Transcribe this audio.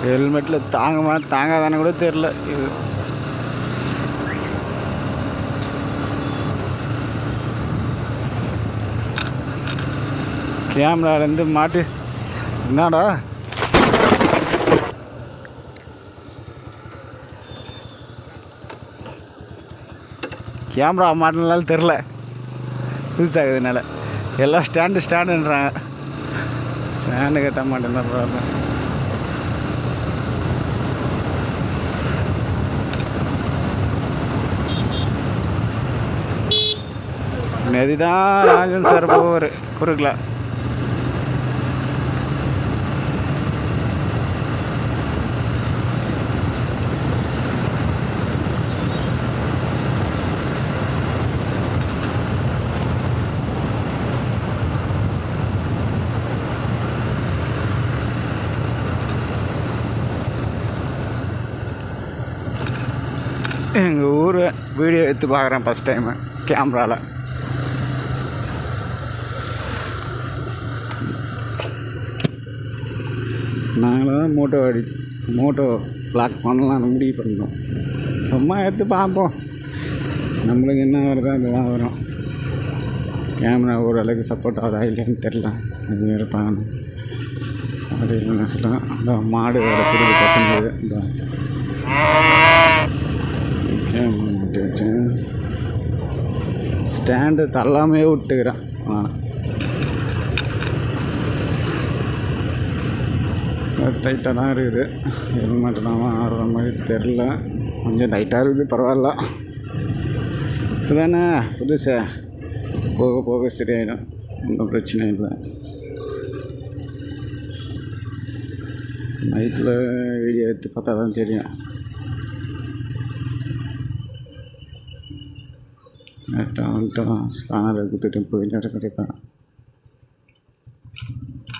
ஹெல்மெட்டில் தாங்கமா தாங்காதானே கூட தெரில இது கேமராலேருந்து மாட்டு என்னடா கேமரா மாட்டினாலும் தெரில புதுசாகுதுனால எல்லாம் ஸ்டாண்டு ஸ்டாண்டுன்றாங்க ஸ்டாண்டு கட்ட மாட்டேன் ப்ராப்ளம் நெதிதான் ராஜன் சார் போவார் குறுக்கில் எங்கள் ஊர் வீடியோ எடுத்து பார்க்குறேன் ஃபஸ்ட் டைமு கேமராவில் நாங்களும் தான் மோட்டோ அடி மோட்டோ ப்ளாக் பண்ணலாம்னு முடிவு பண்ணோம் சும்மா எடுத்து பார்ப்போம் நம்மளுக்கு என்ன வருதோ அதுதான் வரும் கேமரா ஓரளவுக்கு சப்போர்ட் ஆகுதா இல்லையான்னு தெரில அது வேறு பார்க்கணும் அப்படி என்ன சொல்லலாம் இந்த மாடு வேறு பிரிவு கட்டும்போது இந்த கேமரா மாட்டி வச்சேன் ஸ்டாண்டு தள்ளாமே விட்டுக்கிறேன் ஆ டைட்டாக தான் இருக்குது ஹெல்மெட் தான் ஆடுற மாதிரி தெரில கொஞ்சம் டைட்டாக இருக்குது பரவாயில்ல இதுதானே புதுசா போக போக சரியாயிடும் ஒன்றும் பிரச்சனை இல்லை நைட்டில் வீடியோ எடுத்து பார்த்தா தான் தெரியும் கரெக்டாக வந்துட்டோம் ஸ்பேனர் கொடுத்துட்டு போயிட்டு கிடைப்பேன்